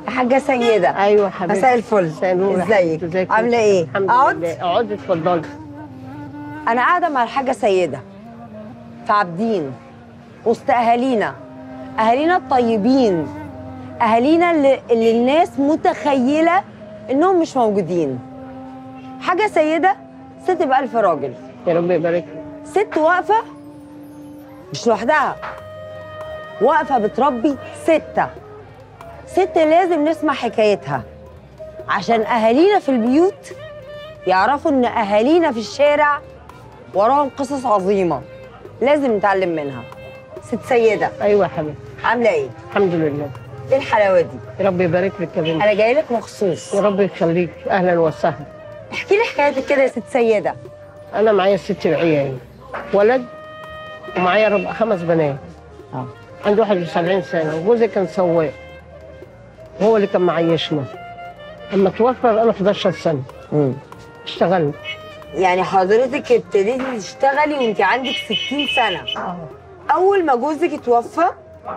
حاجه سيده ايوه حبيبتي مساء الفل مساء النور يا ازيك حبيبتي. ازيك عامله ايه الحمد اقعد لله اقعدي اتفضلي انا قاعده مع الحاجه سيده في عابدين وسط اهالينا اهالينا الطيبين اهالينا اللي, اللي الناس متخيله انهم مش موجودين حاجه سيده ست بألف راجل يا رب يبارك لك ست واقفه مش لوحدها واقفه بتربي سته ست لازم نسمع حكايتها عشان اهالينا في البيوت يعرفوا ان اهالينا في الشارع وراهم قصص عظيمه لازم نتعلم منها ست سيده ايوه يا حبيبتي عامله ايه الحمد لله ايه الحلاوه دي يا رب يبارك لك يا بنتي انا جاي لك مخصوص يا رب يخليك اهلا وسهلا احكي لي حكايتك كده يا ست سيده انا معايا ست العيال ولد ومعايا ربع خمس بنات اه عندي 71 سنه وجوزي كان سواق هو اللي كان معيشنا اما توفى بقى له 11 سنه مم. اشتغلت يعني حضرتك ابتديتي تشتغلي وانت عندك 60 سنه اول ما جوزك اتوفى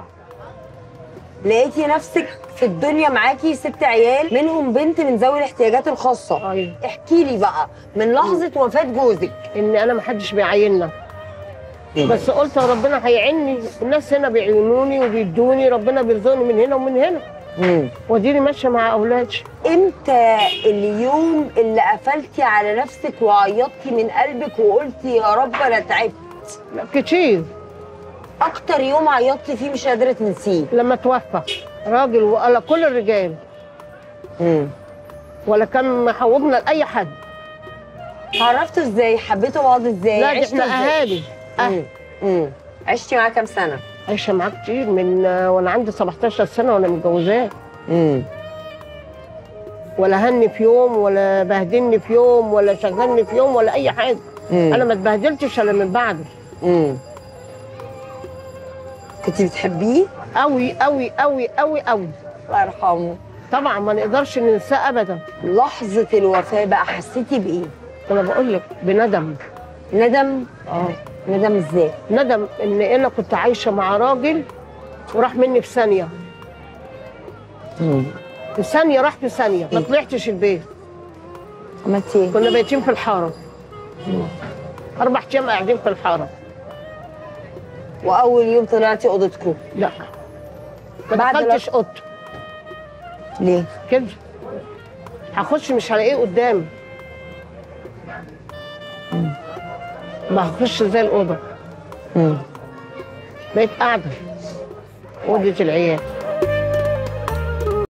لقيتي نفسك في الدنيا معاكي ست عيال منهم بنت من ذوي الاحتياجات الخاصه ايوه احكي لي بقى من لحظه وفاه جوزك ان انا ما حدش بيعيننا بس قلت يا ربنا هيعيني الناس هنا بيعينوني وبيدوني ربنا بيرزقني من هنا ومن هنا مم. وديني ماشيه مع اولادي امتى اليوم اللي قفلتي على نفسك وعيطتي من قلبك وقلتي يا رب انا تعبت لا، كتير اكتر يوم عيطتي فيه مش قادره تنسيه لما توفى راجل ولا كل الرجال مم. ولا كان محوجنا لاي حد عرفتوا ازاي حبيتوا بعض ازاي لا دي عشتوا احنا ازاي؟ اهالي أهل. مم. مم. عشتي معاه كام سنه عايشه معاه كتير من آه، وانا عندي 17 سنه وانا متجوزاه امم ولا هني في يوم ولا بهدلني في يوم ولا شغلني في يوم ولا اي حاجه انا ما اتبهدلتش الا من بعده امم كنت بتحبيه قوي قوي قوي قوي قوي الله يرحمه طبعا ما نقدرش ننساه ابدا لحظه الوفاه بقى حسيتي بايه انا بقول لك بندم ندم اه ندم ازاي ندم ان انا كنت عايشه مع راجل وراح مني في ثانيه في ثانيه راح في ثانيه ما طلعتش البيت عملتي ايه كنا بايتين في الحاره اربع ايام قاعدين في الحاره واول يوم طلعتي اوضتكم لا ما بعد دخلتش اوضته ليه كده هخش مش هلاقيه قدامي ما هخش زي الاوضه امم بقيت قاعده اوضه العيال